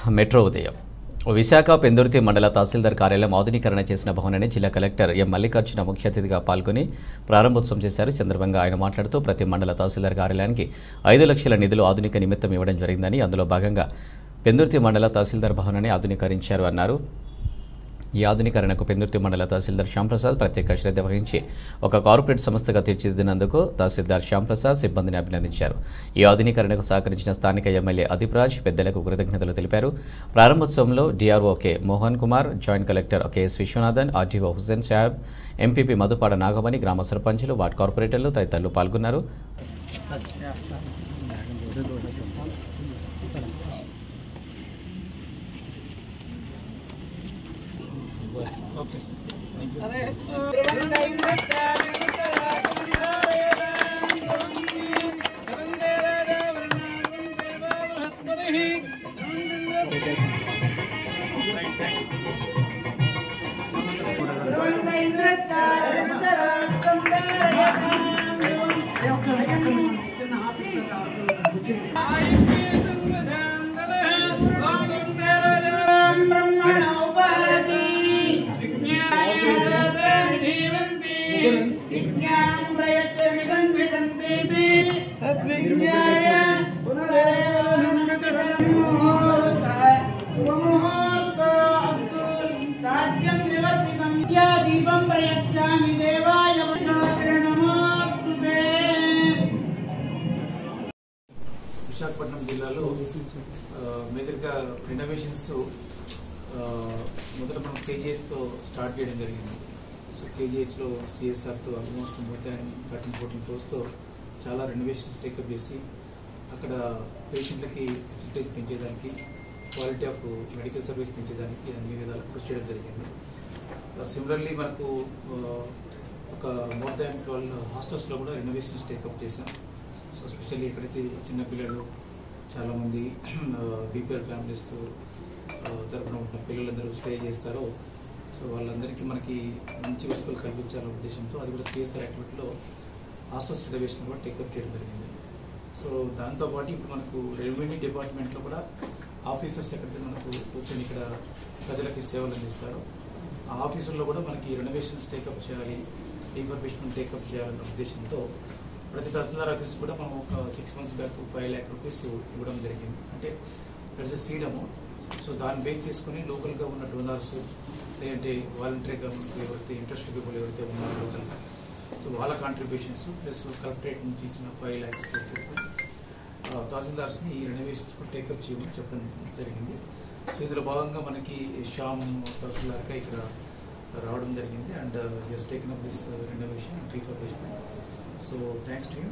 metro ఉదయం విశాఖ పెందుర్తి మండల తహసీల్దార్ కార్యాలయం ఆధునీకరణ చేసిన భవనాన్ని జిల్లా కలెక్టర్ ఎం మల్లికార్జున ముఖ్య అతిథిగా పాల్గొని ప్రారంభోత్సవం చేశారు సందర్భంగా ఆయన మాట్లాడుతూ ప్రతి మండల తహసీల్దార్ కార్యాలయానికి ఐదు లక్షల నిధులు ఆధునిక నిమిత్తం ఇవ్వడం జరిగిందని అందులో భాగంగా పెందుర్తి మండల తహసీల్దార్ భవనాన్ని ఆధునీకరించారు అన్నారు ఈ ఆధునీకరణకు పెందుర్తి మండల తహసీల్దార్ శ్యాంప్రసాద్ ప్రత్యేక శ్రద్ధ వహించి ఒక కార్పొరేట్ సంస్థగా తీర్చిదిద్దినందుకు తహసీల్దార్ శ్యాంప్రసాద్ సిబ్బందిని అభినందించారు ఈ ఆధునీకరణకు సహకరించిన స్థానిక ఎమ్మెల్యే అదిప్రాజ్ పెద్దలకు కృతజ్ఞతలు తెలిపారు ప్రారంభోత్సవంలో DRO K Mohan Kumar joint collector K S Vishwanathan RTO Hussain Saheb MPP Madhupada Nagamani గ్రామ సర్పంచులు వార్డు కార్పొరేటర్లు తదితరులు పాల్గొన్నారు విజ్ఞానం ప్రయత్న విగన్విదంతే తద్విజ్ఞాయ సాధ్యం నివర్తి సంధ్యా దీపం ప్రయచ్చామి దేవాయ నమోస్తుతే విశాఖపట్నం జిల్లాలో ఆ, మేజర్గా రెనోవేషన్స్ ఆ, మొదట మనం కేజీహెచ్తో స్టార్ట్ చేయడం జరిగింది సో కేజీహెచ్లో సిఎస్ఆర్తో almost more than thirteen fourteen క్రోస్తో చాలా రెనోవేషన్స్ టేకప్ చేసి అక్కడ పేషెంట్లకి ఫెసిలిటీస్ పెంచేదానికి క్వాలిటీ ఆఫ్ మెడికల్ సర్వీస్ పెంచేదానికి అన్ని విధాలు కృషి చేయడం జరిగింది సిమిలర్లీ మనకు ఆ, ఒక మోర్ దాన్ ట్వెల్వ్ హాస్టల్స్లో కూడా రెనోవేషన్స్ టేకప్ చేసాం సో స్పెషల్లీ ఎక్కడైతే చిన్నపిల్లలు చాలామంది బీపీఎల్ ఫ్యామిలీస్ తరపున ఉన్న పిల్లలందరూ స్టే చేస్తారో సో వాళ్ళందరికీ మనకి మంచి వసతులు కల్పించాలనే ఉద్దేశంతో అది కూడా సిఎస్ఆర్ యాక్టివిటీలో హాస్టల్స్ రిజర్వేషన్ కూడా టేకప్ చేయడం జరిగింది సో దాంతోపాటు ఇప్పుడు మనకు రెవెన్యూ డిపార్ట్మెంట్లో కూడా ఆఫీసర్స్ ఎక్కడైతే మనకు కూర్చొని ఇక్కడ ప్రజలకి సేవలు అందిస్తారో ఆ ఆఫీసుల్లో కూడా మనకి రెనోవేషన్స్ టేకప్ చేయాలి రీఫర్బిష్మెంట్ టేకప్ చేయాలన్న ఉద్దేశంతో ప్రతి తహసీల్దార్ ఆఫీస్ కూడా మనం ఒక six months back five lakh rupees ఇవ్వడం జరిగింది అంటే దట్స్ సీడ్ అమౌంట్ సో దాన్ని బేస్ చేసుకుని లోకల్గా ఉన్న డోనర్స్ లేదంటే వాలంటరీగా మనకు ఎవరైతే ఇంట్రెస్ట్ పీపుల్ ఎవరైతే ఉన్నారో లోకల్గా సో వాళ్ళ కాంట్రిబ్యూషన్స్ ప్లస్ కలెక్టరేట్ నుంచి ఇచ్చిన ఫైవ్ ల్యాక్స్ తహసీల్దార్స్ని ఈ రెనోవేషన్స్ కూడా టేకప్ చేయమని చెప్పడం జరిగింది సో ఇందులో భాగంగా మనకి శ్యామ్ తహసీల్దార్గా ఇక్కడ రావడం జరిగింది and just taken up this renovation and refurbishment so thanks to you